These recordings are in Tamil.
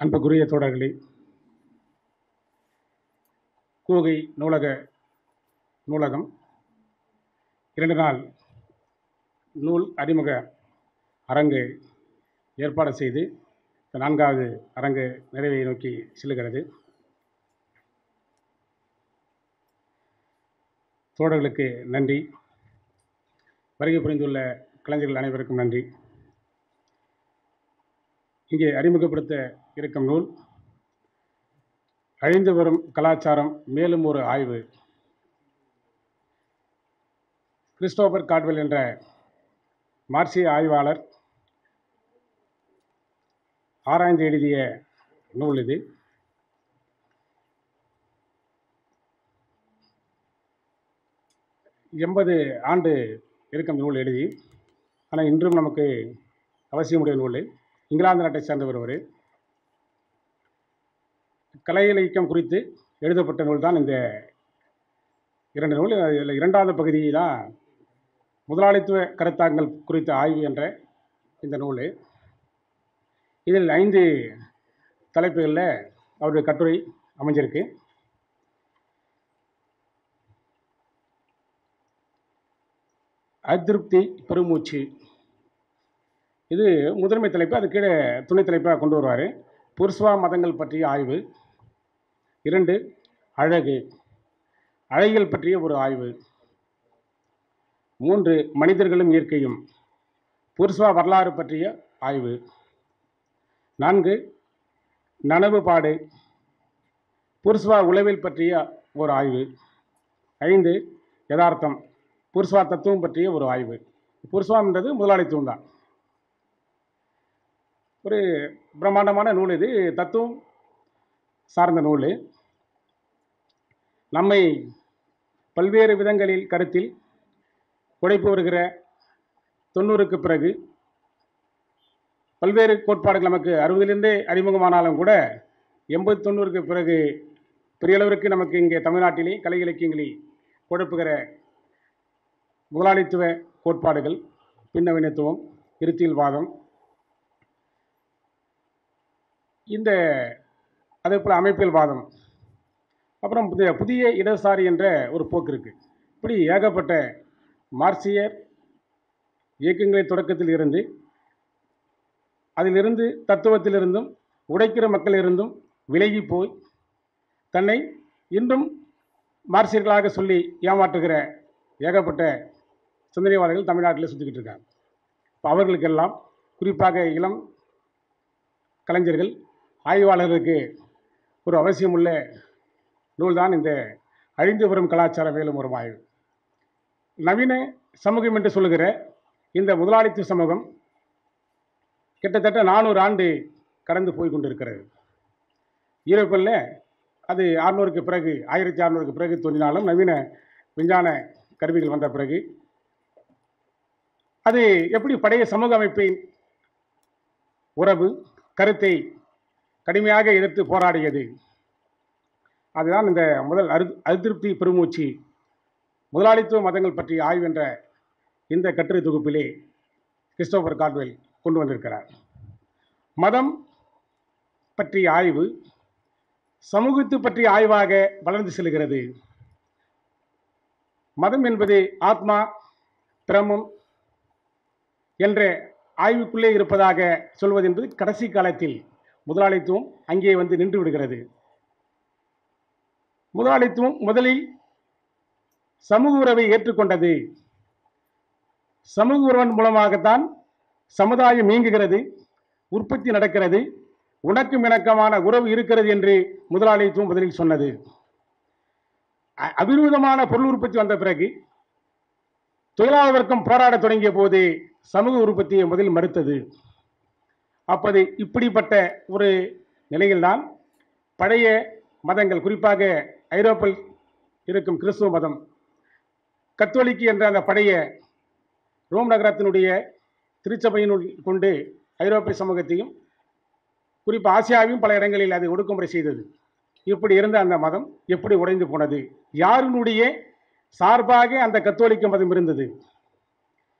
அன்புக்குரிய தோழர்களே கூகை நூலக நூலகம் இரண்டு நாள் நூல் அறிமுக அரங்கு ஏற்பாடு செய்து இந்த நான்காவது அரங்கு நிறைவை நோக்கி செல்லுகிறது தோழர்களுக்கு நன்றி வருகை புரிந்துள்ள கலைஞர்கள் அனைவருக்கும் நன்றி இங்கே அறிமுகப்படுத்த இருக்கும் நூல் அழிந்து வரும் கலாச்சாரம் மேலும் ஒரு ஆய்வு கிறிஸ்டோபர் காட்வெல் என்ற மார்க்சிய ஆய்வாளர் ஆராய்ந்து எழுதிய நூல் இது எண்பது ஆண்டு இருக்கும் நூல் எழுதி ஆனால் இன்றும் நமக்கு அவசியமுடைய நூல் இங்கிலாந்து நாட்டை சேர்ந்த ஒருவர் கலை இலக்கியம் குறித்து எழுதப்பட்ட நூல் தான் இந்த இரண்டு நூல் இதில் இரண்டாவது பகுதி தான் முதலாளித்துவ கருத்தாக்கங்கள் குறித்த ஆய்வு என்ற இந்த நூல் இதில் ஐந்து தலைப்புகளில் அவருடைய கட்டுரை அமைஞ்சிருக்கு அதிருப்தி பெருமூச்சு இது முதன்மை தலைப்பு அது கீழே துணை தலைப்பாக கொண்டு வருவார் புருஷ்வா மதங்கள் பற்றிய ஆய்வு இரண்டு அழகு அழகியல் பற்றிய ஒரு ஆய்வு மூன்று மனிதர்களும் இயற்கையும் புருஷ்வா வரலாறு பற்றிய ஆய்வு நான்கு நனவுபாடு புருஷ்வா உளவியல் பற்றிய ஒரு ஆய்வு ஐந்து யதார்த்தம் புருஷ்வா தத்துவம் பற்றிய ஒரு ஆய்வு புருஷ்வான்றது முதலாளித்துவம் தான் ஒரு பிரம்மாண்டமான நூல் இது தத்துவம் சார்ந்த நூல் நம்மை பல்வேறு விதங்களில் கருத்தில் உடைப்பு வருகிற தொண்ணூறுக்கு பிறகு பல்வேறு கோட்பாடுகள் நமக்கு அறுபதிலிருந்தே அறிமுகமானாலும் கூட எண்பது தொண்ணூறுக்கு பிறகு பெரிய அளவிற்கு நமக்கு இங்கே தமிழ்நாட்டிலே கலை இலக்கியங்களில் குழப்புகிற முதலாளித்துவ கோட்பாடுகள் பின்னவீனத்துவம் இருத்தியல்வாதம் இந்த அதே போல் அமைப்பியல்வாதம் அப்புறம் புதிய புதிய இடதுசாரி என்ற ஒரு போக்கு இருக்குது இப்படி ஏகப்பட்ட மார்க்சியர் இயக்கங்களின் தொடக்கத்தில் இருந்து அதிலிருந்து தத்துவத்திலிருந்தும் உடைக்கிற மக்களிலிருந்தும் விலகி போய் தன்னை இன்றும் மார்க்சியர்களாக சொல்லி ஏமாற்றுகிற ஏகப்பட்ட சிந்தனைவாதிகள் தமிழ்நாட்டில் சுற்றிக்கிட்டு இருக்காங்க இப்போ அவர்களுக்கெல்லாம் குறிப்பாக இளம் கலைஞர்கள் ஆய்வாளர்களுக்கு ஒரு அவசியமுள்ள நூல்தான் இந்த அழிந்து வரும் கலாச்சார மேலும் ஒரு ஆய்வு நவீன சமூகம் என்று சொல்லுகிற இந்த முதலாளித்துவ சமூகம் கிட்டத்தட்ட நானூறு ஆண்டு கடந்து போய் கொண்டிருக்கிறது ஈரோப்பில் அது அறுநூறுக்கு பிறகு ஆயிரத்தி அறநூறுக்கு பிறகு தோன்றினாலும் நவீன விஞ்ஞான கருவிகள் வந்த பிறகு அது எப்படி பழைய சமூக அமைப்பின் உறவு கருத்தை கடுமையாக எதிர்த்து போராடியது அதுதான் இந்த முதல் அரு அதிருப்தி பெருமூச்சு முதலாளித்துவ மதங்கள் பற்றிய ஆய்வு என்ற இந்த கட்டுரை தொகுப்பிலே கிறிஸ்டோபர் கார்ட்வெல் கொண்டு வந்திருக்கிறார் மதம் பற்றிய ஆய்வு சமூகத்து பற்றிய ஆய்வாக வளர்ந்து செல்கிறது மதம் என்பது ஆத்மா பிரமம் என்ற ஆய்வுக்குள்ளே இருப்பதாக சொல்வது என்பது கடைசி காலத்தில் முதலாளித்துவம் அங்கே வந்து நின்று விடுகிறது முதலாளித்துவம் முதலில் சமூக உறவை ஏற்றுக்கொண்டது சமூக உறவன் மூலமாகத்தான் சமுதாயம் இயங்குகிறது உற்பத்தி நடக்கிறது உனக்கும் இணக்கமான உறவு இருக்கிறது என்று முதலாளித்துவம் முதலில் சொன்னது அ- அபிர்விதமான பொருள் உற்பத்தி வந்த பிறகு தொழிலாளர் வர்க்கம் போராடத் தொடங்கிய போது சமூக உற்பத்தியை முதலில் மறுத்தது அப்போது இப்படிப்பட்ட ஒரு நிலையில்தான் பழைய மதங்கள் குறிப்பாக ஐரோப்பில் இருக்கும் கிறிஸ்துவ மதம் கத்தோலிக்கு என்ற அந்த பழைய ரோம் நகரத்தினுடைய திருச்சபையினுள் கொண்டு ஐரோப்பிய சமூகத்தையும் குறிப்பாக ஆசியாவையும் பல இடங்களில் அது ஒடுக்குமுறை செய்தது இப்படி இருந்த அந்த மதம் எப்படி உடைந்து போனது யாருனுடைய சார்பாக அந்த கத்தோலிக்க மதம் இருந்தது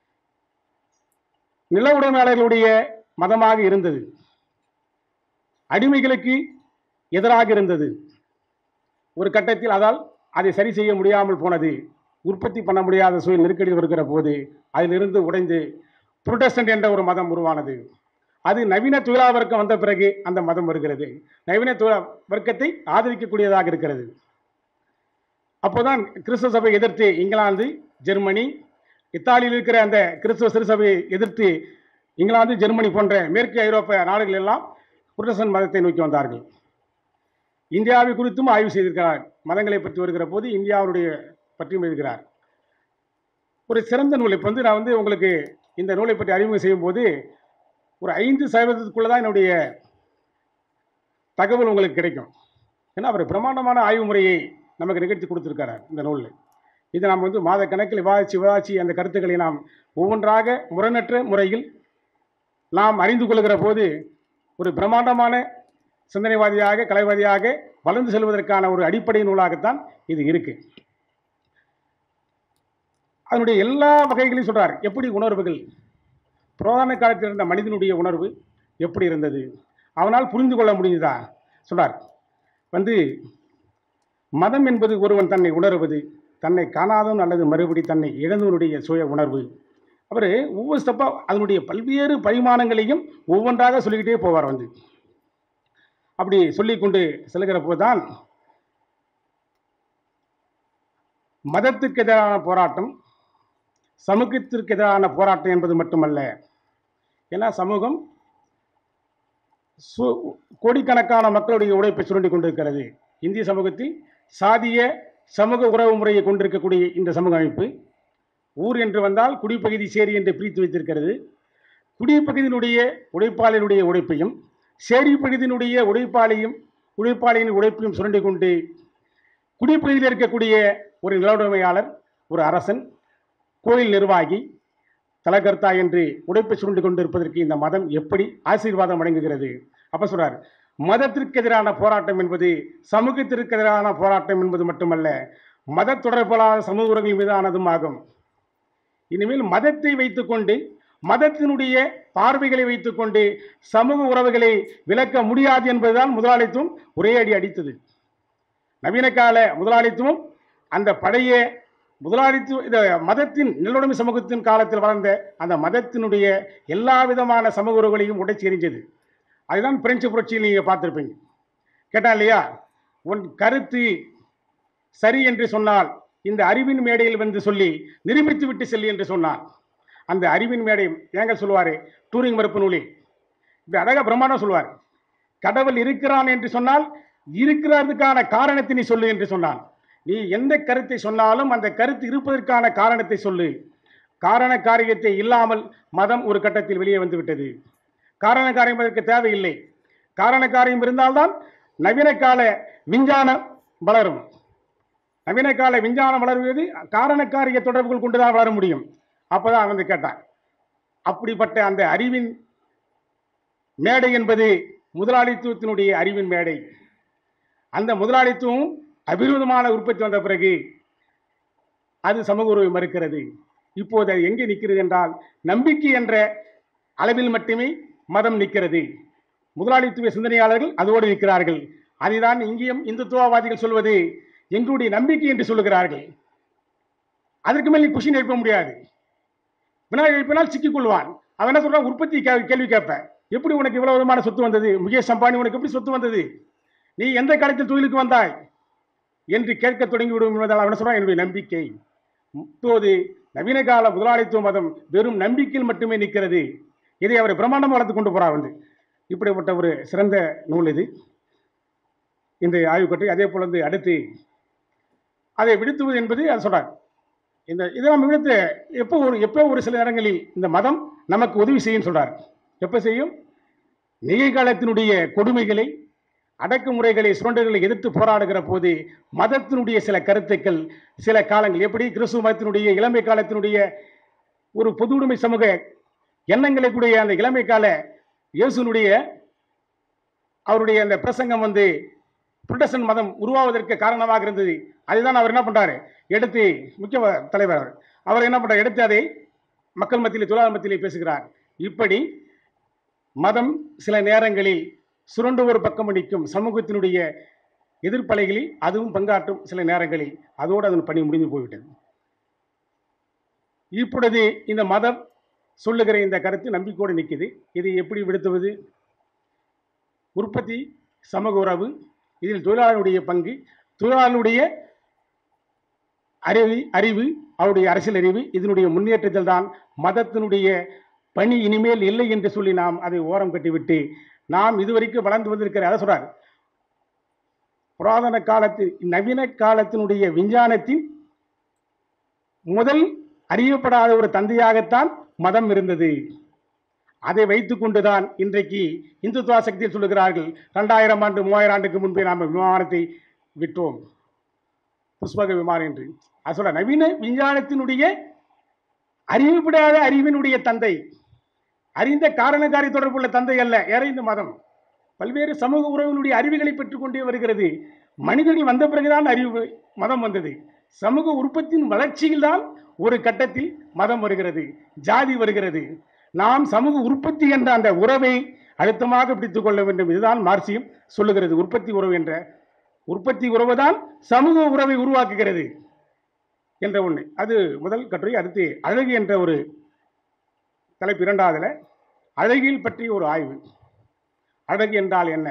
நில உடைமையாளர்களுடைய மதமாக இருந்தது அடிமைகளுக்கு எதிராக இருந்தது ஒரு கட்டத்தில் அதால் அதை சரி செய்ய முடியாமல் போனது உற்பத்தி பண்ண முடியாத சூழல் நெருக்கடி வருகிற போது அதிலிருந்து உடைந்து புரொட்டஸ்டன்ட் என்ற ஒரு மதம் உருவானது அது நவீன தொழிலா வர்க்கம் வந்த பிறகு அந்த மதம் வருகிறது நவீன தொழிலா வர்க்கத்தை ஆதரிக்கக்கூடியதாக இருக்கிறது அப்போதான் கிறிஸ்தவ சபையை எதிர்த்து இங்கிலாந்து ஜெர்மனி இத்தாலியில் இருக்கிற அந்த கிறிஸ்தவ சிறுசபையை எதிர்த்து இங்கிலாந்து ஜெர்மனி போன்ற மேற்கு ஐரோப்பிய நாடுகள் எல்லாம் புரொட்டஸ்டன்ட் மதத்தை நோக்கி வந்தார்கள் இந்தியாவை குறித்தும் ஆய்வு செய்திருக்கிறார் மதங்களை பற்றி வருகிற போது இந்தியாவுடைய பற்றியும் எழுதுகிறார் ஒரு சிறந்த நூல் இப்போ வந்து நான் வந்து உங்களுக்கு இந்த நூலை பற்றி அறிமுகம் செய்யும்போது ஒரு ஐந்து சதவீதத்துக்குள்ளே தான் என்னுடைய தகவல் உங்களுக்கு கிடைக்கும் ஏன்னா அவர் பிரம்மாண்டமான ஆய்வு முறையை நமக்கு நிகழ்த்தி கொடுத்துருக்காரு இந்த நூலில் இதை நாம் வந்து மாத கணக்கில் விவாதிச்சு விவாதிச்சு அந்த கருத்துக்களை நாம் ஒவ்வொன்றாக முரணற்ற முறையில் நாம் அறிந்து கொள்கிற போது ஒரு பிரம்மாண்டமான சிந்தனைவாதியாக கலைவாதியாக வளர்ந்து செல்வதற்கான ஒரு அடிப்படை நூலாகத்தான் இது இருக்கு அதனுடைய எல்லா வகைகளையும் சொல்றார் எப்படி உணர்வுகள் புராதன காலத்தில் இருந்த மனிதனுடைய உணர்வு எப்படி இருந்தது அவனால் புரிந்து கொள்ள முடிந்ததா சொல்றார் வந்து மதம் என்பது ஒருவன் தன்னை உணர்வது தன்னை காணாதவன் அல்லது மறுபடி தன்னை இழந்தவனுடைய சுய உணர்வு அவர் ஒவ்வொரு ஸ்டெப்பாக அதனுடைய பல்வேறு பரிமாணங்களையும் ஒவ்வொன்றாக சொல்லிக்கிட்டே போவார் வந்து அப்படி சொல்லிக்கொண்டு செல்கிற போதுதான் மதத்துக்கு எதிரான போராட்டம் சமூகத்திற்கு எதிரான போராட்டம் என்பது மட்டுமல்ல ஏன்னா சமூகம் சு கோடிக்கணக்கான மக்களுடைய உழைப்பை சுரண்டி கொண்டிருக்கிறது இந்திய சமூகத்தில் சாதிய சமூக உறவு முறையை கொண்டிருக்கக்கூடிய இந்த சமூக அமைப்பு ஊர் என்று வந்தால் குடிப்பகுதி சேரி என்று பிரித்து வைத்திருக்கிறது குடிப்பகுதியினுடைய உழைப்பாளினுடைய உழைப்பையும் சேரி பகுதியினுடைய உழைப்பாளியும் உழைப்பாளியின் உழைப்பையும் சுரண்டி கொண்டு குடிப்பகுதியில் இருக்கக்கூடிய ஒரு நிலவுடைமையாளர் ஒரு அரசன் கோயில் நிர்வாகி தலகர்த்தா என்று உடைப்பை சுருண்டு கொண்டிருப்பதற்கு இந்த மதம் எப்படி ஆசீர்வாதம் வழங்குகிறது அப்ப சொல்றார் மதத்திற்கு எதிரான போராட்டம் என்பது சமூகத்திற்கு எதிரான போராட்டம் என்பது மட்டுமல்ல மத தொடர்புகளான சமூக உறவுகள் மீதானதும் ஆகும் இனிமேல் மதத்தை வைத்துக்கொண்டு மதத்தினுடைய பார்வைகளை வைத்துக்கொண்டு சமூக உறவுகளை விளக்க முடியாது என்பதுதான் முதலாளித்துவம் ஒரே அடி அடித்தது நவீன கால முதலாளித்துவம் அந்த பழைய முதலாளித்துவ இந்த மதத்தின் நிலவுடைமை சமூகத்தின் காலத்தில் வளர்ந்த அந்த மதத்தினுடைய எல்லா விதமான சமூக உறவுகளையும் உடைச்சி எறிஞ்சது அதுதான் பிரெஞ்சு புரட்சியில் நீங்கள் பார்த்துருப்பீங்க கேட்டா இல்லையா உன் கருத்து சரி என்று சொன்னால் இந்த அறிவின் மேடையில் வந்து சொல்லி நிரூபித்து விட்டு செல்லு என்று சொன்னான் அந்த அறிவின் மேடை ஏங்க சொல்லுவார் டூரிங் மறுப்பு நூலில் இப்படி அழகாக பிரம்மாண்டம் சொல்லுவார் கடவுள் இருக்கிறான் என்று சொன்னால் இருக்கிறதுக்கான காரணத்தை நீ சொல்லு என்று சொன்னான் நீ எந்த கருத்தை சொன்னாலும் அந்த கருத்து இருப்பதற்கான காரணத்தை சொல்லு காரண காரியத்தை இல்லாமல் மதம் ஒரு கட்டத்தில் வெளியே வந்து விட்டது காரண காரியம் அதற்கு தேவையில்லை காரண காரியம் இருந்தால்தான் நவீன கால விஞ்ஞானம் வளரும் நவீன கால விஞ்ஞானம் வளருவது காரண காரிய தொடர்புகள் கொண்டுதான் வளர முடியும் அப்பதான் வந்து கேட்டான் அப்படிப்பட்ட அந்த அறிவின் மேடை என்பது முதலாளித்துவத்தினுடைய அறிவின் மேடை அந்த முதலாளித்துவம் அபிரோதமான உற்பத்தி வந்த பிறகு அது சமூக உறவை மறுக்கிறது இப்போது அது எங்கே நிற்கிறது என்றால் நம்பிக்கை என்ற அளவில் மட்டுமே மதம் நிற்கிறது முதலாளித்துவ சிந்தனையாளர்கள் அதோடு நிற்கிறார்கள் அதைதான் இங்கேயும் இந்துத்துவவாதிகள் சொல்வது எங்களுடைய நம்பிக்கை என்று சொல்லுகிறார்கள் அதற்கு மேல் நீ கொஷின் எழுப்ப முடியாது வினாடி எழுப்பினால் சிக்கிக்கொள்வான் அவன் என்ன சொல்றான் உற்பத்தி கே- கேள்வி கேட்பேன் எப்படி உனக்கு இவ்வளவு விதமான சொத்து வந்தது முகேஷ் அம்பானி உனக்கு எப்படி சொத்து வந்தது நீ எந்த காலத்தில் தொழிலுக்கு வந்தாய் என்று கேட்க தொடங்கிவிடும் என்பதால் அவன் சொல்றான் என்னுடைய நம்பிக்கை இப்போது நவீன கால முதலாளித்துவ மதம் வெறும் நம்பிக்கையில் மட்டுமே நிற்கிறது இதை அவர் பிரம்மாண்டமாக வளர்த்து கொண்டு போறார் வந்து இப்படிப்பட்ட ஒரு சிறந்த நூல் இது இந்த ஆய்வுக்கட்டை அதே போல வந்து அடுத்து அதை விடுத்துவது என்பது அது சொல்றார் இந்த இதை நம்ம விடுத்து எப்போ ஒரு எப்போ ஒரு சில நேரங்களில் இந்த மதம் நமக்கு உதவி செய்யும் சொல்றார் எப்போ செய்யும் நிகழ்காலத்தினுடைய கொடுமைகளை அடக்குமுறைகளை சுரண்டல்களை எதிர்த்து போராடுகிற போது மதத்தினுடைய சில கருத்துக்கள் சில காலங்கள் எப்படி கிறிஸ்துவ மதத்தினுடைய இளமை காலத்தினுடைய ஒரு பொது உடைமை சமூக எண்ணங்களை கூடிய அந்த இளமை கால இயேசுனுடைய அவருடைய அந்த பிரசங்கம் வந்து புரொட்டஸ்டன்ட் மதம் உருவாவதற்கு காரணமாக இருந்தது அதுதான் அவர் என்ன பண்றாரு எடுத்து முக்கிய தலைவர் அவர் அவர் என்ன பண்றார் எடுத்து அதை மக்கள் மத்தியிலே தொழிலாளர் மத்தியிலே பேசுகிறார் இப்படி மதம் சில நேரங்களில் சுரண்டு ஒரு பக்கம் நிற்கும் சமூகத்தினுடைய எதிர்ப்பலைகளில் அதுவும் பங்காற்றும் சில நேரங்களில் அதோடு அதன் பணி முடிந்து போய்விட்டது இப்பொழுது இந்த மதம் சொல்லுகிற இந்த கருத்து நம்பிக்கையோடு நிற்குது இதை எப்படி விடுத்துவது உற்பத்தி சமூக உறவு இதில் தொழிலாளருடைய பங்கு தொழிலாளருடைய அறிவு அறிவு அவருடைய அரசியல் அறிவு இதனுடைய முன்னேற்றத்தில் தான் மதத்தினுடைய பணி இனிமேல் இல்லை என்று சொல்லி நாம் அதை ஓரம் கட்டிவிட்டு நாம் இதுவரைக்கும் வளர்ந்து வந்திருக்கிற அதை சொல்றார் புராதன காலத்து நவீன காலத்தினுடைய விஞ்ஞானத்தின் முதல் அறியப்படாத ஒரு தந்தையாகத்தான் மதம் இருந்தது அதை வைத்துக்கொண்டுதான் இன்றைக்கு இந்துத்துவ சக்தியில் சொல்லுகிறார்கள் ரெண்டாயிரம் ஆண்டு மூவாயிரம் ஆண்டுக்கு முன்பே நாம் விமானத்தை விட்டோம் புஷ்பக விமானம் என்று அது சொல்ல நவீன விஞ்ஞானத்தினுடைய அறிவுப்படாத அறிவினுடைய தந்தை அறிந்த காரணக்காரி தொடர்புள்ள தந்தை அல்ல ஏற இந்த மதம் பல்வேறு சமூக உறவுகளுடைய அறிவுகளை பெற்றுக்கொண்டே வருகிறது மனிதனி வந்த பிறகுதான் அறிவு மதம் வந்தது சமூக உற்பத்தியின் வளர்ச்சியில்தான் ஒரு கட்டத்தில் மதம் வருகிறது ஜாதி வருகிறது நாம் சமூக உற்பத்தி என்ற அந்த உறவை அழுத்தமாக பிடித்துக் கொள்ள வேண்டும் இதுதான் மார்க்சியம் சொல்லுகிறது உற்பத்தி உறவு என்ற உற்பத்தி உறவு தான் சமூக உறவை உருவாக்குகிறது என்ற ஒன்று அது முதல் கட்டுரை அடுத்து அழகு என்ற ஒரு தலைப்பு இரண்டாவதுல அழகியல் பற்றிய ஒரு ஆய்வு அழகு என்றால் என்ன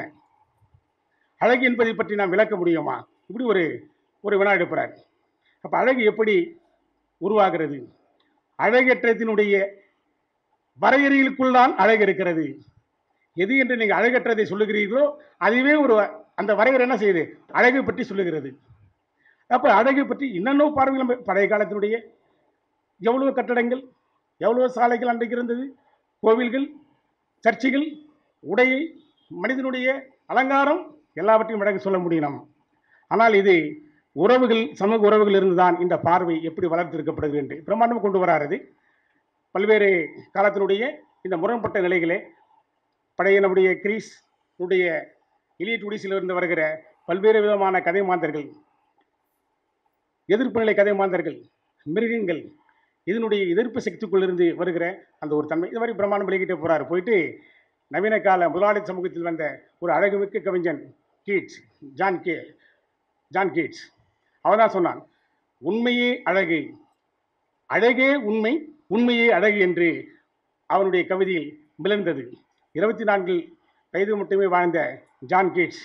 அழகு என்பதை பற்றி நாம் விளக்க முடியுமா இப்படி ஒரு ஒரு வினா எடுக்கிறார் அப்போ அழகு எப்படி உருவாகிறது அழகற்றத்தினுடைய வரையறைகளுக்குள் தான் அழகு இருக்கிறது எது என்று நீங்கள் அழகற்றதை சொல்லுகிறீர்களோ அதுவே ஒரு அந்த வரையறை என்ன செய்யுது அழகை பற்றி சொல்லுகிறது அப்போ அழகை பற்றி என்னென்ன பார்வைகள் நம்ம பழைய காலத்தினுடைய எவ்வளவு கட்டடங்கள் எவ்வளவு சாலைகள் அன்றைக்கு இருந்தது கோவில்கள் சர்ச்சைகள் உடையை மனிதனுடைய அலங்காரம் எல்லாவற்றையும் அழகு சொல்ல முடியும் நாம் ஆனால் இது உறவுகள் சமூக உறவுகள் இருந்துதான் இந்த பார்வை எப்படி வளர்த்திருக்கப்படுகிறது என்று பிரம்மாண்டம் கொண்டு வராது பல்வேறு காலத்தினுடைய இந்த முரண்பட்ட நிலைகளே பழைய நம்முடைய கிரீஸ் உடைய எலியட் உடிசிலிருந்து வருகிற பல்வேறு விதமான கதை மாந்தர்கள் எதிர்ப்பு நிலை கதை மாந்தர்கள் மிருகங்கள் இதனுடைய எதிர்ப்பு சக்திக்குள்ளிருந்து வருகிற அந்த ஒரு தன்மை இது மாதிரி பிரமாணம் விலகிட்டே போறாரு போயிட்டு நவீன கால முதலாளி சமூகத்தில் வந்த ஒரு அழகுமிக்க கவிஞன் Keats John K John Keats அவன் தான் சொன்னான் உண்மையே அழகு அழகே உண்மை உண்மையே அழகு என்று அவனுடைய கவிதையில் மிளர்ந்தது இருபத்தி நான்கில் வயது மட்டுமே வாழ்ந்த ஜான் கீட்ஸ்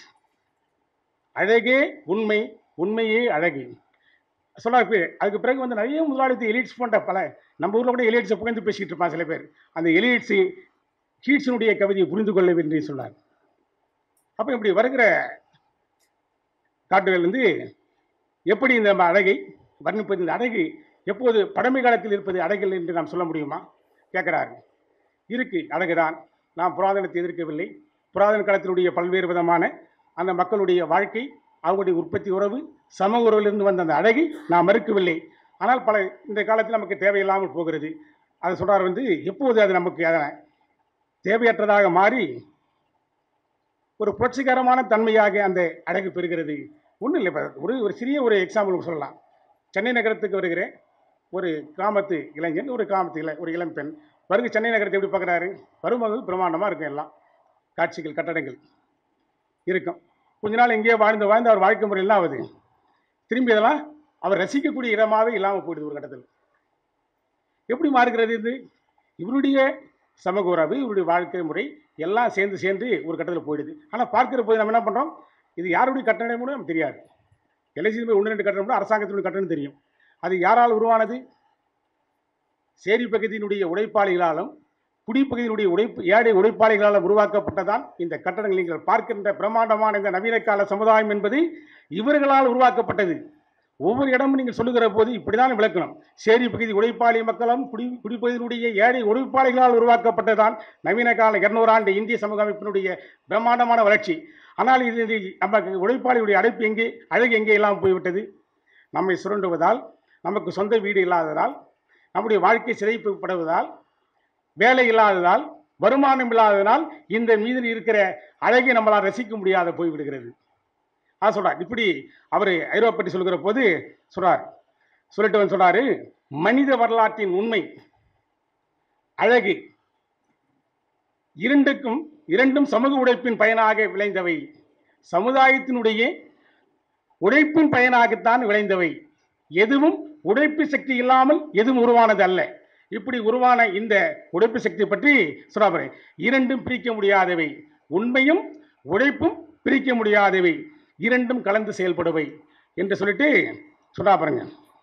அழகே உண்மை உண்மையே அழகு சொல்லார் பேர் அதுக்கு பிறகு வந்து நிறைய முதலாளித்து எலிட்ஸ் போன்ற பல நம்ம ஊரில் கூட எலிட்ஸை புகழ்ந்து பேசிக்கிட்டு இருப்பான் சில பேர் அந்த எலிட்ஸு கீட்ஸினுடைய கவிதையை புரிந்து கொள்ளவில்லை என்று சொன்னார் அப்போ இப்படி வருகிற காட்டுகளிலிருந்து எப்படி இந்த நம்ம அழகை வர்ணிப்பது இந்த அழகு எப்போது பழமை காலத்தில் இருப்பது அழகில் என்று நாம் சொல்ல முடியுமா கேட்குறாரு இருக்கு அழகுதான் நாம் புராதனத்தை எதிர்க்கவில்லை புராதன காலத்தினுடைய பல்வேறு விதமான அந்த மக்களுடைய வாழ்க்கை அவங்களுடைய உற்பத்தி உறவு சம உறவிலிருந்து வந்த அந்த அழகை நாம் மறுக்கவில்லை ஆனால் பல இந்த காலத்தில் நமக்கு தேவையில்லாமல் போகிறது அதை சொல்றார் வந்து எப்போது அது நமக்கு அதனை தேவையற்றதாக மாறி ஒரு புரட்சிகரமான தன்மையாக அந்த அழகு பெறுகிறது ஒன்றும் இல்லை இப்ப ஒரு ஒரு சிறிய ஒரு எக்ஸாம்பிள் சொல்லலாம் சென்னை நகரத்துக்கு வருகிற ஒரு கிராமத்து இளைஞன் ஒரு கிராமத்து இள ஒரு இளம் பெண் வருகை சென்னை நகரத்தை எப்படி பார்க்குறாரு வரும்போது பிரமாண்டமாக இருக்கும் எல்லாம் காட்சிகள் கட்டடங்கள் இருக்கும் கொஞ்ச நாள் இங்கேயே வாழ்ந்து வாழ்ந்து அவர் வாழ்க்கை முறை எல்லாம் ஆகுது திரும்பி இதெல்லாம் அவர் ரசிக்கக்கூடிய இடமாவே இல்லாமல் போயிடுது ஒரு கட்டத்தில் எப்படி மாறுகிறது இது இவருடைய சமூக உறவு இவருடைய வாழ்க்கை முறை எல்லாம் சேர்ந்து சேர்ந்து ஒரு கட்டத்தில் போயிடுது ஆனால் பார்க்கிற போது நம்ம என்ன பண்ணுறோம் இது யாருடைய கட்டணம் கூட நமக்கு தெரியாது எல்ஐசி போய் ஒன்று ரெண்டு கட்டணம் கூட அரசாங்கத்தினுடைய கட்டணம் தெரியும் அது யாரால் உருவானது சேரி பகுதியினுடைய உழைப்பாளிகளாலும் குடிப்பகுதியினுடைய உழைப்பு ஏழை உழைப்பாளிகளால் உருவாக்கப்பட்டதான் இந்த கட்டடங்கள் நீங்கள் பார்க்கின்ற பிரம்மாண்டமான இந்த நவீன கால சமுதாயம் என்பது இவர்களால் உருவாக்கப்பட்டது ஒவ்வொரு இடமும் நீங்கள் சொல்லுகிற போது இப்படிதான் விளக்கணும் சேரி பகுதி உழைப்பாளி மக்களும் குடி குடிப்பகுதியினுடைய ஏழை உழைப்பாளிகளால் உருவாக்கப்பட்டதான் நவீன கால இருநூறு ஆண்டு இந்திய சமூக அமைப்பினுடைய பிரம்மாண்டமான வளர்ச்சி ஆனால் இது இது நமக்கு உழைப்பாளியுடைய அடைப்பு எங்கே அழகு எங்கே இல்லாமல் போய்விட்டது நம்மை சுரண்டுவதால் நமக்கு சொந்த வீடு இல்லாததால் நம்முடைய வாழ்க்கை சிதைப்படுவதால் வேலை இல்லாததால் வருமானம் இல்லாததால் இந்த மீதில் இருக்கிற அழகை நம்மளால் ரசிக்க முடியாத போய்விடுகிறது அது சொல்றார் இப்படி அவர் ஐரோப்பா பற்றி சொல்கிற போது சொல்றார் சொல்லிட்டு வந்து சொல்றாரு மனித வரலாற்றின் உண்மை அழகு இரண்டுக்கும் இரண்டும் சமூக உழைப்பின் பயனாக விளைந்தவை சமுதாயத்தினுடைய உழைப்பின் பயனாகத்தான் விளைந்தவை எதுவும் உழைப்பு சக்தி இல்லாமல் எதுவும் உருவானது அல்ல இப்படி உருவான இந்த உழைப்பு சக்தி பற்றி சொல்றாரு இரண்டும் பிரிக்க முடியாதவை உண்மையும் உழைப்பும் பிரிக்க முடியாதவை இரண்டும் கலந்து செயல்படுவை என்று சொல்லிட்டு சொல்றா பாருங்க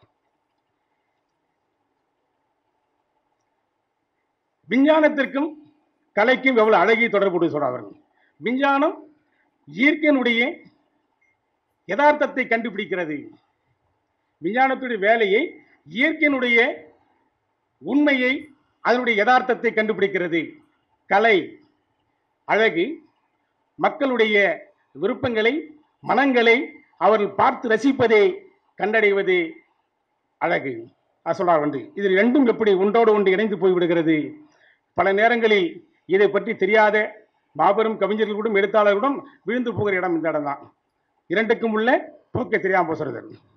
விஞ்ஞானத்திற்கும் கலைக்கும் எவ்வளவு அழகிய தொடர்பு சொல்றாங்க விஞ்ஞானம் இயற்கையினுடைய யதார்த்தத்தை கண்டுபிடிக்கிறது விஞ்ஞானத்துடைய வேலையை இயற்கையினுடைய உண்மையை அதனுடைய யதார்த்தத்தை கண்டுபிடிக்கிறது கலை அழகு மக்களுடைய விருப்பங்களை மனங்களை அவர்கள் பார்த்து ரசிப்பதை கண்டடைவது அழகு அது சொல்றார் வந்து இது ரெண்டும் எப்படி ஒன்றோடு ஒன்று இணைந்து போய்விடுகிறது பல நேரங்களில் இதை பற்றி தெரியாத மாபெரும் கவிஞர்களுடன் எழுத்தாளர்களுடன் விழுந்து போகிற இடம் இந்த இடம் தான் இரண்டுக்கும் உள்ள போக்கை தெரியாம போசுறது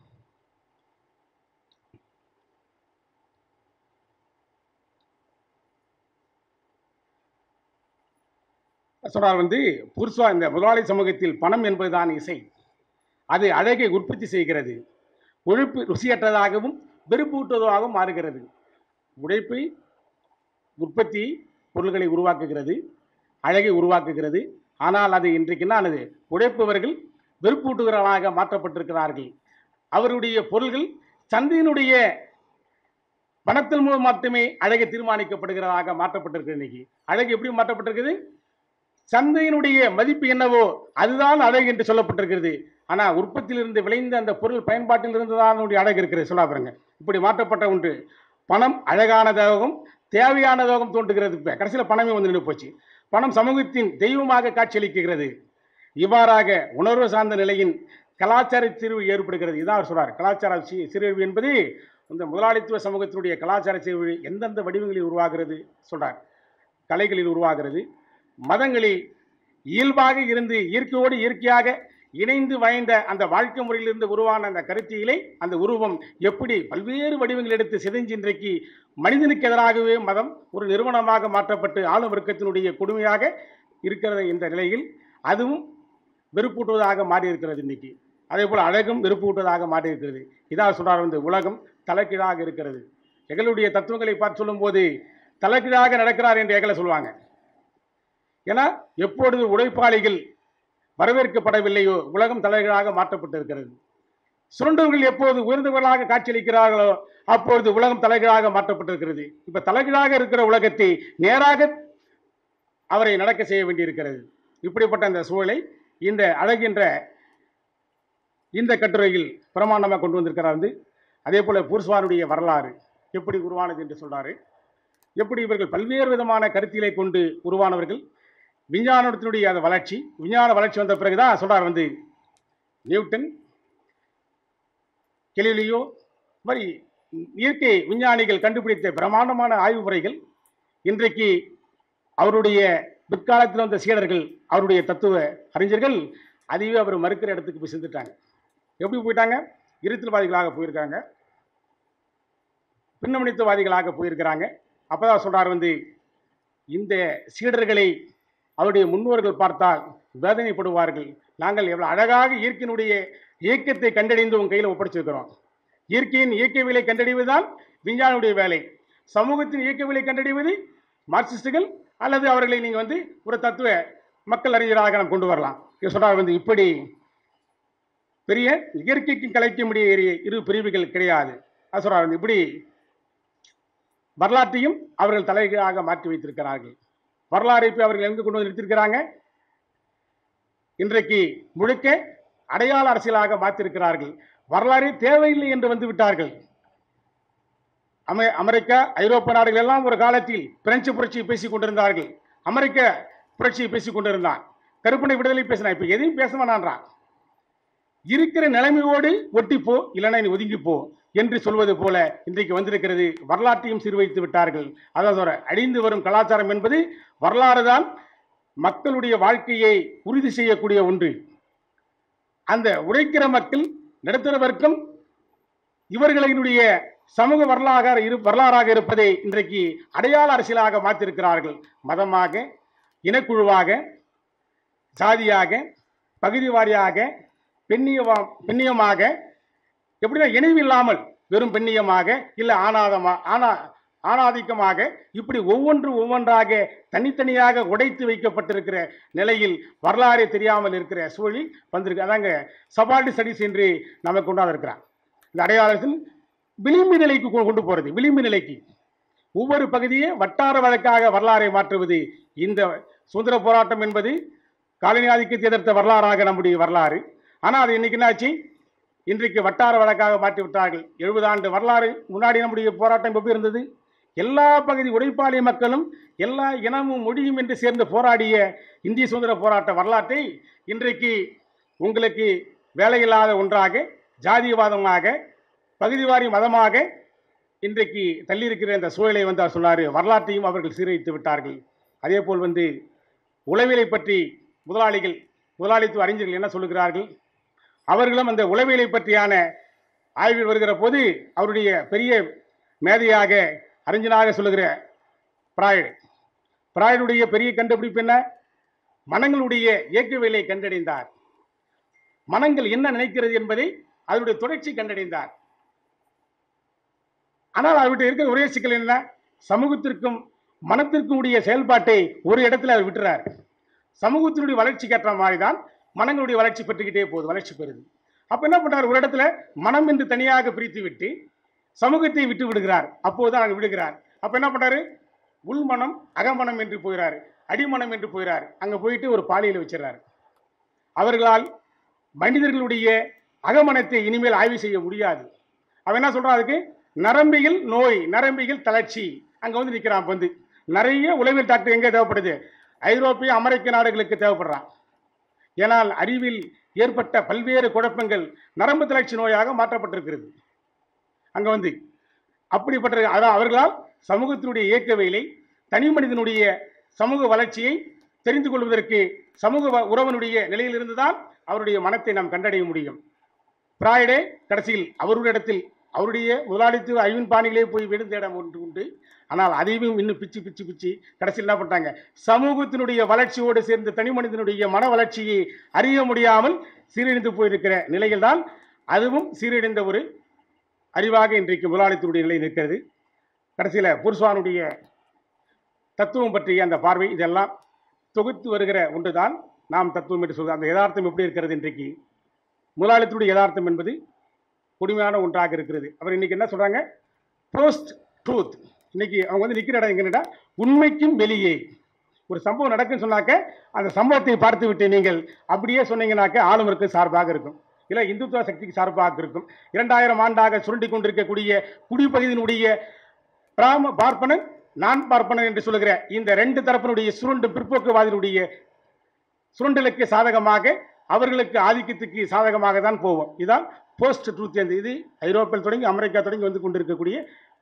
சொல்றார் வந்து புருஷா இந்த முதலாளி சமூகத்தில் பணம் என்பதுதான் இசை அது அழகை உற்பத்தி செய்கிறது உழைப்பு ருசியற்றதாகவும் வெறுப்பூட்டுவதாகவும் மாறுகிறது உழைப்பை உற்பத்தி பொருள்களை உருவாக்குகிறது அழகை உருவாக்குகிறது ஆனால் அது இன்றைக்கு என்ன ஆனது உழைப்பவர்கள் வெறுப்பூட்டுகிறவர்களாக மாற்றப்பட்டிருக்கிறார்கள் அவருடைய பொருள்கள் சந்தையினுடைய பணத்தின் மூலம் மட்டுமே அழகை தீர்மானிக்கப்படுகிறதாக மாற்றப்பட்டிருக்கு இன்னைக்கு அழகு எப்படி மாற்றப்பட்டிருக்குது சந்தையினுடைய மதிப்பு என்னவோ அதுதான் அழகு என்று சொல்லப்பட்டிருக்கிறது ஆனா உற்பத்தியிலிருந்து விளைந்த அந்த பொருள் பயன்பாட்டில் இருந்துதான் அதனுடைய அழகு இருக்கிறது சொல்லா பாருங்க இப்படி மாற்றப்பட்ட ஒன்று பணம் அழகானதாகவும் தேவையானதாகவும் தோன்றுகிறது இப்ப கடைசியில் பணமே வந்து நின்று போச்சு பணம் சமூகத்தின் தெய்வமாக காட்சியளிக்கிறது இவ்வாறாக உணர்வு சார்ந்த நிலையின் கலாச்சார சீர்வு ஏற்படுகிறது இதான் அவர் சொல்றார் கலாச்சார சீ- சீரழிவு என்பது இந்த முதலாளித்துவ சமூகத்தினுடைய கலாச்சார சீர்வு எந்தெந்த வடிவங்களில் உருவாகிறது சொல்றார் கலைகளில் உருவாகிறது மதங்களில் இயல்பாக இருந்து இயற்கையோடு இயற்கையாக இணைந்து வாய்ந்த அந்த வாழ்க்கை முறையிலிருந்து உருவான அந்த கருத்தியலை அந்த உருவம் எப்படி பல்வேறு வடிவங்கள் எடுத்து சிதைஞ்சு இன்றைக்கு மனிதனுக்கு எதிராகவே மதம் ஒரு நிறுவனமாக மாற்றப்பட்டு ஆளும் வர்க்கத்தினுடைய கொடுமையாக இருக்கிற இந்த நிலையில் அதுவும் வெறுப்பூட்டுவதாக மாறி இருக்கிறது இன்னைக்கு அதே போல் அழகும் வெறுப்பூட்டுவதாக மாறி இருக்கிறது இதான் சொல்றார் வந்து உலகம் தலைகீழாக இருக்கிறது எங்களுடைய தத்துவங்களை பார்த்து சொல்லும்போது தலைகீழாக நடக்கிறார் என்று எங்களை சொல்லுவாங்க ஏன்னா எப்பொழுது உழைப்பாளிகள் வரவேற்கப்படவில்லையோ உலகம் தலைகீழாக மாற்றப்பட்டிருக்கிறது சுரண்டவர்கள் எப்போது உயர்ந்தவர்களாக காட்சியளிக்கிறார்களோ அப்பொழுது உலகம் தலைகீழாக மாற்றப்பட்டிருக்கிறது இப்ப தலைகீழாக இருக்கிற உலகத்தை நேராக அவரை நடக்க செய்ய வேண்டியிருக்கிறது இப்படிப்பட்ட அந்த சூழலை இந்த அழகின்ற இந்த கட்டுரையில் பிரமாண்டமாக கொண்டு வந்திருக்கிறார் வந்து அதே போல பூர்ஸ்வானுடைய வரலாறு எப்படி உருவானது என்று சொல்றாரு எப்படி இவர்கள் பல்வேறு விதமான கருத்தியலை கொண்டு உருவானவர்கள் விஞ்ஞானத்தினுடைய அந்த வளர்ச்சி விஞ்ஞான வளர்ச்சி வந்த பிறகுதான் சொல்றார் வந்து நியூட்டன் கெலிலியோ இது மாதிரி இயற்கை விஞ்ஞானிகள் கண்டுபிடித்த பிரம்மாண்டமான ஆய்வு முறைகள் இன்றைக்கு அவருடைய பிற்காலத்தில் வந்த சீடர்கள் அவருடைய தத்துவ அறிஞர்கள் அதையே அவர் மறுக்கிற இடத்துக்கு போய் செஞ்சுட்டாங்க எப்படி போயிட்டாங்க இருத்தல்வாதிகளாக போயிருக்காங்க பின்னமணித்துவாதிகளாக போயிருக்கிறாங்க அப்பதான் சொல்றார் வந்து இந்த சீடர்களை அவருடைய முன்னோர்கள் பார்த்தால் வேதனைப்படுவார்கள் நாங்கள் எவ்வளவு அழகாக இயற்கையினுடைய இயக்கத்தை கண்டறிந்து உன் கையில் ஒப்படைச்சிருக்கிறோம் இயற்கையின் இயக்கவியலை கண்டறிவதுதான் விஞ்ஞானியுடைய வேலை சமூகத்தின் இயக்கவியலை கண்டறிவது மார்க்சிஸ்டுகள் அல்லது அவர்களை நீங்கள் வந்து ஒரு தத்துவ மக்கள் அறிஞராக நாம் கொண்டு வரலாம் இது சொல்றார் வந்து இப்படி பெரிய இயற்கைக்கு கலைக்க முடிய இரு பிரிவுகள் கிடையாது அது சொல்றார் வந்து இப்படி வரலாற்றையும் அவர்கள் தலைகீழாக மாற்றி வைத்திருக்கிறார்கள் வரலாறை இப்ப அவர்கள் எங்கு கொண்டு வந்து நிறுத்திருக்கிறாங்க இன்றைக்கு முழுக்க அடையாள அரசியலாக மாற்றிருக்கிறார்கள் வரலாறே தேவையில்லை என்று வந்து விட்டார்கள் அமெ அமெரிக்கா ஐரோப்பிய நாடுகள் எல்லாம் ஒரு காலத்தில் பிரெஞ்சு புரட்சியை பேசிக் கொண்டிருந்தார்கள் அமெரிக்க புரட்சியை பேசிக் கொண்டிருந்தான் கருப்பனை விடுதலை பேசினான் இப்ப எதையும் பேச வேணான்றான் இருக்கிற நிலைமையோடு ஒட்டிப்போ இல்லைன்னா நீ ஒதுங்கிப்போ என்று சொல்வது போல இன்றைக்கு வந்திருக்கிறது வரலாற்றையும் சீர்வைத்து விட்டார்கள் அதாவது ஒரு அழிந்து வரும் கலாச்சாரம் என்பது வரலாறு தான் மக்களுடைய வாழ்க்கையை உறுதி செய்யக்கூடிய ஒன்று அந்த உழைக்கிற மக்கள் நடுத்தர வர்க்கம் இவர்களினுடைய சமூக வரலாறாக இரு வரலாறாக இருப்பதை இன்றைக்கு அடையாள அரசியலாக மாற்றிருக்கிறார்கள் மதமாக இனக்குழுவாக சாதியாக பகுதி வாரியாக பெண்ணியவா பெண்ணியமாக எப்படின்னா இணைவு இல்லாமல் வெறும் பெண்ணியமாக இல்லை ஆணாதமா ஆனா ஆணாதிக்கமாக இப்படி ஒவ்வொன்று ஒவ்வொன்றாக தனித்தனியாக உடைத்து வைக்கப்பட்டிருக்கிற நிலையில் வரலாறு தெரியாமல் இருக்கிற சூழலில் வந்திருக்கு அதாங்க சபால்டி ஸ்டடிஸ் என்று நமக்கு கொண்டாந்திருக்கிறான் இந்த அடையாளத்தில் விளிம்பு நிலைக்கு கொ- கொண்டு போறது விளிம்பு நிலைக்கு ஒவ்வொரு பகுதியே வட்டார வழக்காக வரலாறை மாற்றுவது இந்த சுதந்திர போராட்டம் என்பது காலனி ஆதிக்கத்தை எதிர்த்த வரலாறாக நம்முடைய வரலாறு ஆனால் அது இன்னைக்கு என்னாச்சு இன்றைக்கு வட்டார வழக்காக மாற்றி விட்டார்கள் எழுபது ஆண்டு வரலாறு முன்னாடி நம்முடைய போராட்டம் எப்படி இருந்தது எல்லா பகுதி உழைப்பாளி மக்களும் எல்லா இனமும் மொழியும் என்று சேர்ந்து போராடிய இந்திய சுதந்திர போராட்ட வரலாற்றை இன்றைக்கு உங்களுக்கு வேலையில்லாத ஒன்றாக ஜாதியவாதமாக பகுதிவாரி மதமாக இன்றைக்கு தள்ளியிருக்கிற இந்த சூழலை வந்து அவர் சொன்னார் வரலாற்றையும் அவர்கள் சீரழித்து விட்டார்கள் அதே போல் வந்து உளவியலை பற்றி முதலாளிகள் முதலாளித்துவ அறிஞர்கள் என்ன சொல்லுகிறார்கள் அவர்களும் அந்த உளவியலை பற்றியான ஆய்வில் வருகிற போது அவருடைய பெரிய மேதையாக அறிஞனாக சொல்லுகிற பிராய்டு பிராய்டுடைய பெரிய கண்டுபிடிப்பு என்ன மனங்களுடைய இயக்கவியலை கண்டறிந்தார் மனங்கள் என்ன நினைக்கிறது என்பதை அதனுடைய தொடர்ச்சி கண்டறிந்தார் ஆனால் அவர்கிட்ட இருக்கிற ஒரே சிக்கல் என்ன சமூகத்திற்கும் மனத்திற்கும் உடைய செயல்பாட்டை ஒரு இடத்துல அவர் விட்டுறார் சமூகத்தினுடைய வளர்ச்சிக்கு ஏற்ற மாதிரி தான் மனங்களுடைய வளர்ச்சி பெற்றுக்கிட்டே போகுது வளர்ச்சி பெறுது அப்ப என்ன பண்றார் ஒரு இடத்துல மனம் என்று தனியாக பிரித்து விட்டு சமூகத்தை விட்டு விடுகிறார் அப்போதுதான் அங்க விடுகிறார் அப்ப என்ன பண்றாரு உள்மனம் அகமனம் என்று போகிறாரு அடிமனம் என்று போகிறார் அங்க போயிட்டு ஒரு பாலியல் வச்சிடறாரு அவர்களால் மனிதர்களுடைய அகமனத்தை இனிமேல் ஆய்வு செய்ய முடியாது அவன் என்ன சொல்றான் அதுக்கு நரம்பியல் நோய் நரம்பியல் தளர்ச்சி அங்க வந்து நிக்கிறான் வந்து நிறைய உளவியல் டாக்டர் எங்க தேவைப்படுது ஐரோப்பிய அமெரிக்க நாடுகளுக்கு தேவைப்படுறான் ஏனால் அறிவில் ஏற்பட்ட பல்வேறு குழப்பங்கள் நரம்பு தளர்ச்சி நோயாக மாற்றப்பட்டிருக்கிறது அங்க வந்து அப்படிப்பட்ட அதான் அவர்களால் சமூகத்தினுடைய இயக்கவியலை தனி மனிதனுடைய சமூக வளர்ச்சியை தெரிந்து கொள்வதற்கு சமூக வ- உறவனுடைய நிலையிலிருந்து தான் அவருடைய மனத்தை நாம் கண்டறிய முடியும் பிராய்டே கடைசியில் அவருடைய இடத்தில் அவருடைய முதலாளித்துவ ஐவின் பாணிகளே போய் விழுந்த இடம் ஒன்று உண்டு ஆனால் அதையும் இன்னும் பிச்சு பிச்சு பிச்சு கடைசியில் என்ன பண்ணிட்டாங்க சமூகத்தினுடைய வளர்ச்சியோடு சேர்ந்து தனி மனிதனுடைய மன வளர்ச்சியை அறிய முடியாமல் சீரழிந்து போயிருக்கிற நிலையில்தான் அதுவும் சீரழிந்த ஒரு அறிவாக இன்றைக்கு முதலாளித்துவனுடைய நிலை நிற்கிறது கடைசியில் புருஷானுடைய தத்துவம் பற்றிய அந்த பார்வை இதெல்லாம் தொகுத்து வருகிற ஒன்றுதான் நாம் தத்துவம் என்று சொல்கிறோம் அந்த யதார்த்தம் எப்படி இருக்கிறது இன்றைக்கு முதலாளித்துடைய யதார்த்தம் என்பது கொடுமையான ஒன்றாக இருக்கிறது அவர் இன்னைக்கு என்ன சொல்றாங்க போஸ்ட் ட்ரூத் இன்னைக்கு அவங்க வந்து நிற்கிற இடம் எங்கன்னா உண்மைக்கும் வெளியே ஒரு சம்பவம் நடக்குன்னு சொன்னாக்க அந்த சம்பவத்தை பார்த்து விட்டு நீங்கள் அப்படியே சொன்னீங்கன்னாக்க ஆளுநருக்கு சார்பாக இருக்கும் இல்லை இந்துத்துவ சக்திக்கு சார்பாக இருக்கும் இரண்டாயிரம் ஆண்டாக சுருண்டி கொண்டிருக்கக்கூடிய குடிப்பகுதியினுடைய பிராம பார்ப்பனன் நான் பார்ப்பனன் என்று சொல்லுகிற இந்த ரெண்டு தரப்பினுடைய சுருண்டு பிற்போக்குவாதியினுடைய சுருண்டலுக்கு சாதகமாக அவர்களுக்கு ஆதிக்கத்துக்கு சாதகமாக தான் போவோம் இதுதான் போஸ்ட் ட்ரூத் என்று இது ஐரோப்பில் தொடங்கி அமெரிக்கா தொடங்கி வந்து கொண்டிருக்கக்கூடிய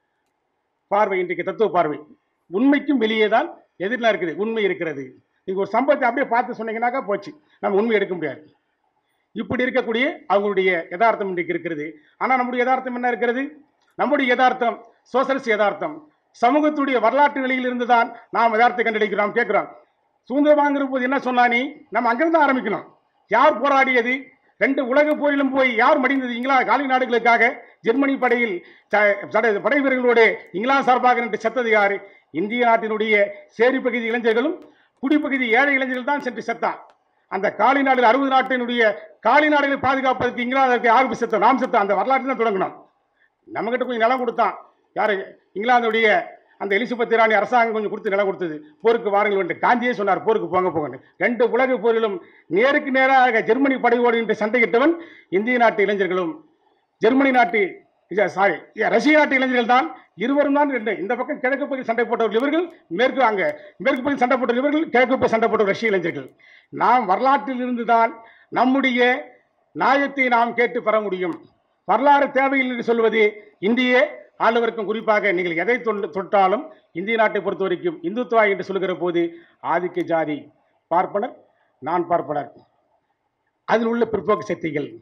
பார்வை இன்றைக்கு தத்துவ பார்வை உண்மைக்கும் வெளியே தான் எதிரில் இருக்குது உண்மை இருக்கிறது நீங்க ஒரு சம்பவத்தை அப்படியே பார்த்து சொன்னீங்கன்னாக்கா போச்சு நம்ம உண்மை எடுக்க முடியாது இப்படி இருக்கக்கூடிய அவங்களுடைய யதார்த்தம் இன்றைக்கு இருக்கிறது ஆனால் நம்முடைய யதார்த்தம் என்ன இருக்கிறது நம்முடைய யதார்த்தம் சோசலிஸ்ட் யதார்த்தம் சமூகத்துடைய வரலாற்று நிலையிலிருந்து தான் நாம் யதார்த்தத்தை கண்டுபிடிக்கிறோம் கேட்கிறோம் சுதந்திரம் வாங்குற போது என்ன சொன்னா நீ நம்ம அங்கிருந்து ஆரம்பிக்கணும் யார் போராடியது ரெண்டு உலக போரிலும் போய் யார் மடிந்தது இங்கிலாந்து காலி நாடுகளுக்காக ஜெர்மனி படையில் ச- சட- படை வீரர்களோடு இங்கிலாந்து சார்பாக நின்று செத்தது யாரு இந்திய நாட்டினுடைய சேரி பகுதி இளைஞர்களும் குடிப்பகுதி ஏழை இளைஞர்கள் தான் சென்று செத்தான் அந்த காலி நாடுகள் அறுபது நாட்டினுடைய காலி நாடுகளை பாதுகாப்பதற்கு இங்கிலாந்துக்கு யார் போய் செத்தோம் நாம் செத்தோம் அந்த வரலாற்று தான் தொடங்கணும் நம்மகிட்ட கொஞ்சம் நிலம் கொடுத்தான் யாரு இங்கிலாந்துடைய அந்த எலிசபெத் ராணி அரசாங்கம் கொஞ்சம் கொடுத்து நிலம் கொடுத்தது போருக்கு வாருங்கள் என்று காந்தியே சொன்னார் போருக்கு போங்க போங்கன்னு ரெண்டு உலக போரிலும் நேருக்கு நேராக ஜெர்மனி படையோடு என்று சண்டையிட்டவன் இந்திய நாட்டு இளைஞர்களும் ஜெர்மனி நாட்டு சாரி ரஷ்ய நாட்டு இளைஞர்கள் தான் இருவரும் தான் ரெண்டு இந்த பக்கம் கிழக்கு பகுதியில் சண்டை போட்டவர்கள் இவர்கள் மேற்கு அங்க மேற்கு பகுதியில் சண்டை போட்ட இவர்கள் கிழக்கு பகுதியில் சண்டை போட்ட ரஷ்ய இளைஞர்கள் நாம் வரலாற்றில் இருந்து தான் நம்முடைய நியாயத்தை நாம் கேட்டு பெற முடியும் வரலாறு தேவையில்லை என்று சொல்வது இந்திய ஆளுவருக்கும் குறிப்பாக நீங்கள் எதை தொண்டு- தொட்டாலும் இந்திய நாட்டை பொறுத்த வரைக்கும் இந்துத்துவா என்று சொல்லுகிற போது ஆதிக்க ஜாதி பார்ப்பனர் நான் பார்ப்பனர் அதில் உள்ள பிற்போக்கு சக்திகள்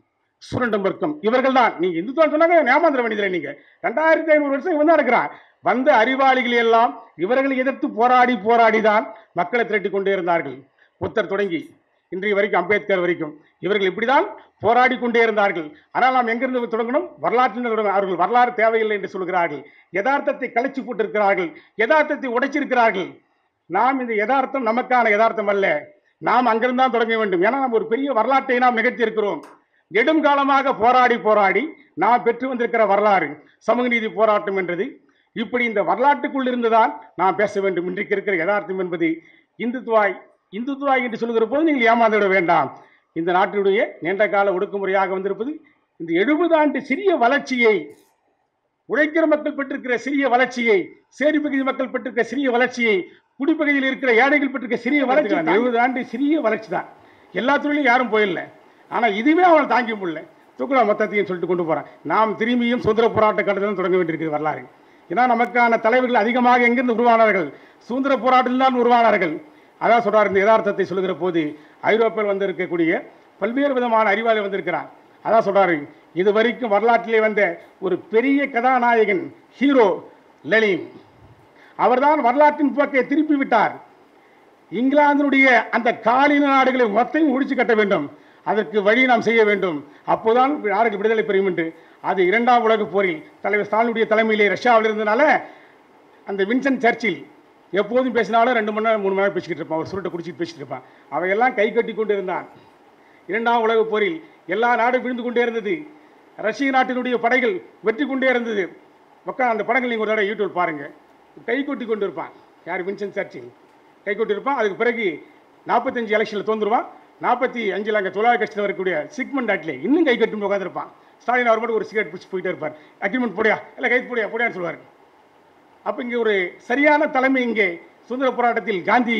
சுரண்டும் வர்க்கம் இவர்கள் தான் நீங்க இந்துத்துவம் சொன்னாங்க ஏமாந்திர வேண்டியதில்லை நீங்க ரெண்டாயிரத்தி ஐநூறு வருஷம் இவன் தான் இருக்கிறான் வந்த அறிவாளிகள் எல்லாம் இவர்களை எதிர்த்து போராடி போராடி தான் மக்களை திரட்டி கொண்டே இருந்தார்கள் புத்தர் தொடங்கி இன்றைய வரைக்கும் அம்பேத்கர் வரைக்கும் இவர்கள் இப்படிதான் போராடி கொண்டே இருந்தார்கள் ஆனால் நாம் எங்கிருந்து தொடங்கணும் வரலாற்றில் தொடங்கணும். அவர்கள் வரலாறு தேவையில்லை என்று சொல்கிறார்கள் யதார்த்தத்தை கலைச்சு போட்டிருக்கிறார்கள் யதார்த்தத்தை உடைச்சிருக்கிறார்கள் நாம் இந்த யதார்த்தம் நமக்கான யதார்த்தம் அல்ல நாம் அங்கிருந்து தான் தொடங்க வேண்டும் ஏன்னா நாம் ஒரு பெரிய வரலாற்றை நாம் நிகழ்த்தி இருக்கிறோம் நெடுங்காலமாக போராடி போராடி நாம் பெற்று வந்திருக்கிற வரலாறு சமூக நீதி போராட்டம் என்றது இப்படி இந்த வரலாற்றுக்குள் இருந்துதான் நாம் பேச வேண்டும் இன்றைக்கு இருக்கிற யதார்த்தம் என்பது இந்துத்துவாய் இந்துத்துவாய் என்று சொல்கிற போது நீங்கள் ஏமாந்து விட வேண்டாம் இந்த நாட்டினுடைய நீண்ட கால ஒடுக்குமுறையாக வந்திருப்பது இந்த எழுபது ஆண்டு சிறிய வளர்ச்சியை உழைக்கிற மக்கள் பெற்றிருக்கிற சிறிய வளர்ச்சியை சேரி பகுதி மக்கள் பெற்றிருக்கிற சிறிய வளர்ச்சியை குடிப்பகுதியில் இருக்கிற ஏழைகள் பெற்றிருக்கிற சிறிய வளர்ச்சி எழுபது ஆண்டு சிறிய வளர்ச்சி தான் எல்லா துறையிலும் யாரும் போயிடல ஆனா இதுவே அவனை தாங்கி முடியல தூக்குலா மொத்தத்தையும் சொல்லிட்டு கொண்டு போறான் நாம் திரும்பியும் சுதந்திர போராட்ட கட்டத்தில் தொடங்க வேண்டியிருக்கிறது வரலாறு ஏன்னா நமக்கான தலைவர்கள் அதிகமாக எங்கிருந்து உருவானார்கள் சுதந்திர போராட்டத்தில் தான் உருவானார்கள் அதான் சொல்றார் இந்த யதார்த்தத்தை சொல்லுகிற போது ஐரோப்பியில் வந்திருக்கக்கூடிய பல்வேறு விதமான அறிவாளி வந்திருக்கிறார் அதான் சொல்றாரு இது வரைக்கும் வரலாற்றிலே வந்த ஒரு பெரிய கதாநாயகன் ஹீரோ லெனின் அவர்தான் வரலாற்றின் போக்கை திருப்பி விட்டார் இங்கிலாந்தினுடைய அந்த காலின நாடுகளை மொத்தையும் முடிச்சு கட்ட வேண்டும் அதற்கு வழி நாம் செய்ய வேண்டும் அப்போதான் நாடுகள் விடுதலை பெறும் என்று அது இரண்டாம் உலகப் போரில் தலைவர் ஸ்டாலினுடைய தலைமையிலே ரஷ்யாவில் இருந்தனால அந்த வின்சென்ட் சர்ச்சில் எப்போதும் பேசினாலும் ரெண்டு மணி நேரம் மூணு மணி நேரம் பேசிக்கிட்டு இருப்பான் ஒரு சுருட்டை குடிச்சிட்டு பேசிட்டு இருப்பான் அவையெல்லாம் கை கட்டி கொண்டு இருந்தான் இரண்டாம் உலகப் போரில் எல்லா நாடும் விழுந்து கொண்டே இருந்தது ரஷ்ய நாட்டினுடைய படைகள் வெற்றி கொண்டே இருந்தது உட்கா அந்த படங்கள் நீங்கள் ஒரு தடவை யூடியூப் பாருங்க கை கொட்டி கொண்டு இருப்பான் யார் வின்சென்ட் சர்ச்சில் கை கொட்டி இருப்பான் அதுக்கு பிறகு நாற்பத்தஞ்சு எலெக்ஷனில் தோன்றுவான் நாற்பத்தி அஞ்சில் அங்கே தொழிலாளர் கட்சியில் வரக்கூடிய சிக்மண்ட் அட்லே இன்னும் கை கட்டி உட்காந்துருப்பான் ஸ்டாலின் அவர் மட்டும் ஒரு சிகரெட் பிடிச்சி போயிட்டே இருப்பார் அக்ரிமெண்ட் போடியா இல்லை கை போடியா போடியான்னு சொல்லுவார் அப்போ இங்கே ஒரு சரியான தலைமை இங்கே சுதந்திர போராட்டத்தில் காந்தி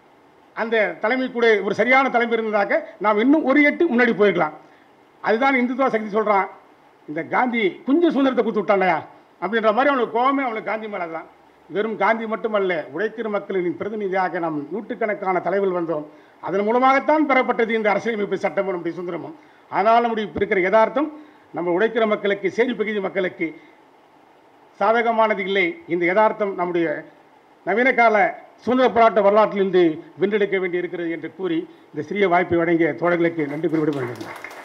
அந்த தலைமை கூட ஒரு சரியான தலைமை இருந்ததாக நாம் இன்னும் ஒரு எட்டு முன்னாடி போயிருக்கலாம் அதுதான் இந்துத்துவ சக்தி சொல்கிறான் இந்த காந்தி கொஞ்சம் சுதந்திரத்தை கொடுத்து விட்டானயா அப்படின்ற மாதிரி அவனுக்கு கோவமே அவனுக்கு காந்தி மேலே தான் வெறும் காந்தி மட்டுமல்ல உழைக்கிற மக்களின் பிரதிநிதியாக நாம் நூற்றுக்கணக்கான தலைவர்கள் வந்தோம் அதன் மூலமாகத்தான் பெறப்பட்டது இந்த அரசியலமைப்பு சட்டம் நம்முடைய சுதந்திரமும் ஆனால் நம்முடைய இப்ப இருக்கிற யதார்த்தம் நம்ம உழைக்கிற மக்களுக்கு சேரி பகுதி மக்களுக்கு சாதகமானது இல்லை இந்த யதார்த்தம் நம்முடைய நவீன கால சுதந்திர போராட்ட வரலாற்றிலிருந்து வென்றெடுக்க வேண்டி இருக்கிறது என்று கூறி இந்த சிறிய வாய்ப்பை வழங்கிய தோழர்களுக்கு நன்றி குறிப்பிடப்படுகிறது